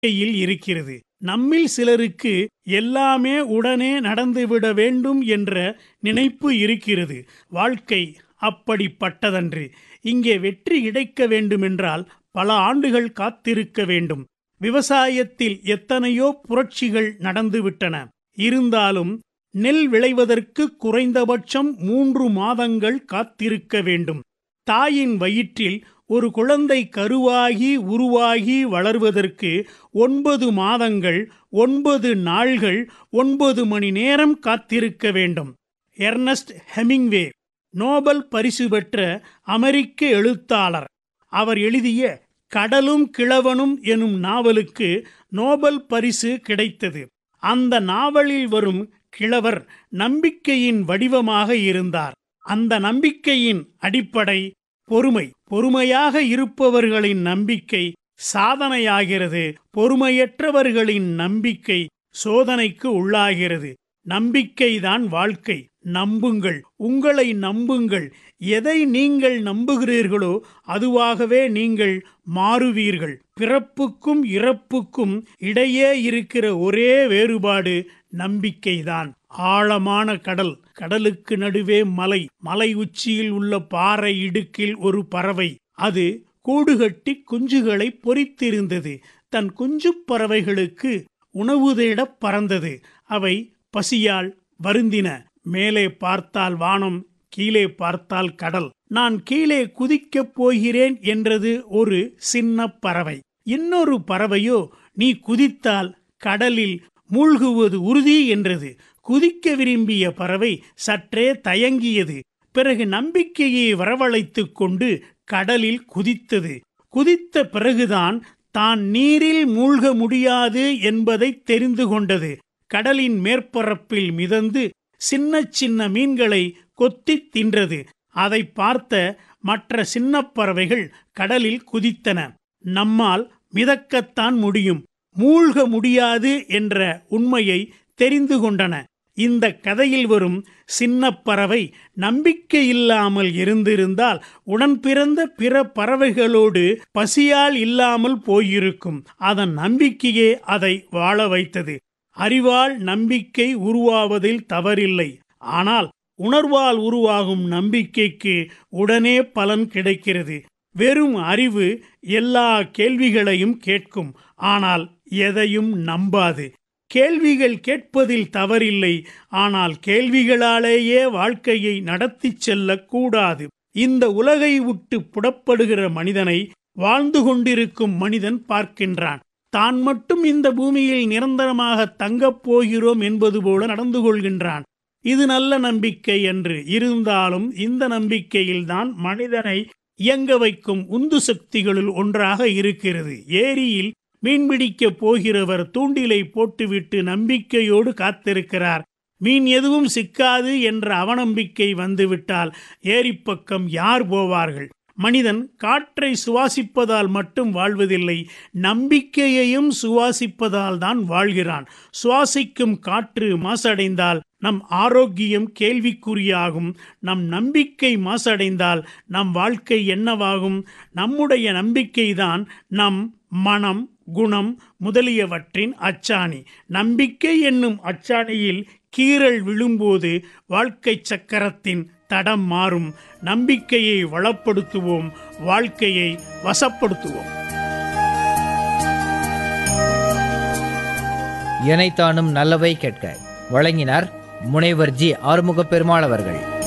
கையில் இருக்கிறது நம்மில் சிலருக்கு எல்லாமே உடனே நடந்துவிட வேண்டும் என்ற நினைப்பு இருக்கிறது வாழ்க்கை அப்படிப்பட்டதன்று இங்கே வெற்றி கிடைக்க வேண்டுமென்றால் பல ஆண்டுகள் காத்திருக்க வேண்டும் விவசாயத்தில் எத்தனையோ புரட்சிகள் நடந்துவிட்டன இருந்தாலும் நெல் விளைவதற்கு குறைந்தபட்சம் மூன்று மாதங்கள் காத்திருக்க வேண்டும் தாயின் வயிற்றில் ஒரு குழந்தை கருவாகி உருவாகி வளர்வதற்கு ஒன்பது மாதங்கள் ஒன்பது நாள்கள் ஒன்பது மணி நேரம் காத்திருக்க வேண்டும் எர்னஸ்ட் ஹெமிங்வே நோபல் பரிசு பெற்ற அமெரிக்க எழுத்தாளர் அவர் எழுதிய கடலும் கிழவனும் எனும் நாவலுக்கு நோபல் பரிசு கிடைத்தது அந்த நாவலில் வரும் கிழவர் நம்பிக்கையின் வடிவமாக இருந்தார் அந்த நம்பிக்கையின் அடிப்படை பொறுமை பொறுமையாக இருப்பவர்களின் நம்பிக்கை சாதனையாகிறது பொறுமையற்றவர்களின் நம்பிக்கை சோதனைக்கு உள்ளாகிறது நம்பிக்கைதான் வாழ்க்கை நம்புங்கள் உங்களை நம்புங்கள் எதை நீங்கள் நம்புகிறீர்களோ அதுவாகவே நீங்கள் மாறுவீர்கள் பிறப்புக்கும் இறப்புக்கும் இடையே இருக்கிற ஒரே வேறுபாடு நம்பிக்கைதான் ஆழமான கடல் கடலுக்கு நடுவே மலை மலை உச்சியில் உள்ள பாறை இடுக்கில் ஒரு பறவை அது கூடுகட்டி குஞ்சுகளை பொறித்திருந்தது தன் குஞ்சுப் பறவைகளுக்கு உணவு தேடப் பறந்தது அவை பசியால் வருந்தின மேலே பார்த்தால் வானம் கீழே பார்த்தால் கடல் நான் கீழே குதிக்கப் போகிறேன் என்றது ஒரு சின்ன பறவை இன்னொரு பறவையோ நீ குதித்தால் கடலில் மூழ்குவது உறுதி என்றது குதிக்க விரும்பிய பறவை சற்றே தயங்கியது பிறகு நம்பிக்கையை வரவழைத்துக் கொண்டு கடலில் குதித்தது குதித்த பிறகுதான் தான் நீரில் மூழ்க முடியாது என்பதை தெரிந்து கொண்டது கடலின் மேற்பரப்பில் மிதந்து சின்ன சின்ன மீன்களை கொத்தித் தின்றது அதை பார்த்த மற்ற சின்ன பறவைகள் கடலில் குதித்தன நம்மால் மிதக்கத்தான் முடியும் மூழ்க முடியாது என்ற உண்மையை தெரிந்து கொண்டன இந்த கதையில் வரும் சின்ன பறவை நம்பிக்கை இல்லாமல் இருந்திருந்தால் உடன் பிறந்த பிற பறவைகளோடு பசியால் இல்லாமல் போயிருக்கும் அதன் நம்பிக்கையே அதை வாழ வைத்தது அறிவால் நம்பிக்கை உருவாவதில் தவறில்லை ஆனால் உணர்வால் உருவாகும் நம்பிக்கைக்கு உடனே பலன் கிடைக்கிறது வெறும் அறிவு எல்லா கேள்விகளையும் கேட்கும் ஆனால் எதையும் நம்பாது கேள்விகள் கேட்பதில் தவறில்லை ஆனால் கேள்விகளாலேயே வாழ்க்கையை நடத்திச் செல்லக்கூடாது இந்த உலகை விட்டு புடப்படுகிற மனிதனை வாழ்ந்து கொண்டிருக்கும் மனிதன் பார்க்கின்றான் தான் மட்டும் இந்த பூமியில் நிரந்தரமாக தங்கப் போகிறோம் என்பது போல நடந்து கொள்கின்றான் இது நல்ல நம்பிக்கை என்று இருந்தாலும் இந்த நம்பிக்கையில்தான் மனிதனை இயங்க வைக்கும் உந்து சக்திகளுள் ஒன்றாக இருக்கிறது ஏரியில் மீன்பிடிக்கப் போகிறவர் தூண்டிலை போட்டுவிட்டு நம்பிக்கையோடு காத்திருக்கிறார் மீன் எதுவும் சிக்காது என்ற அவநம்பிக்கை வந்துவிட்டால் ஏரிப்பக்கம் யார் போவார்கள் மனிதன் காற்றை சுவாசிப்பதால் மட்டும் வாழ்வதில்லை நம்பிக்கையையும் சுவாசிப்பதால் தான் வாழ்கிறான் சுவாசிக்கும் காற்று மாசடைந்தால் நம் ஆரோக்கியம் கேள்விக்குறியாகும் நம் நம்பிக்கை மாசடைந்தால் நம் வாழ்க்கை என்னவாகும் நம்முடைய நம்பிக்கைதான் நம் மனம் குணம் முதலியவற்றின் அச்சாணி நம்பிக்கை என்னும் அச்சாணியில் கீறல் விழும்போது வாழ்க்கை சக்கரத்தின் தடம் மாறும் நம்பிக்கையை வளப்படுத்துவோம் வாழ்க்கையை வசப்படுத்துவோம் எனைத்தானும் நல்லவை கேட்க வழங்கினார் முனைவர் ஜி ஆறுமுக பெருமாள் அவர்கள்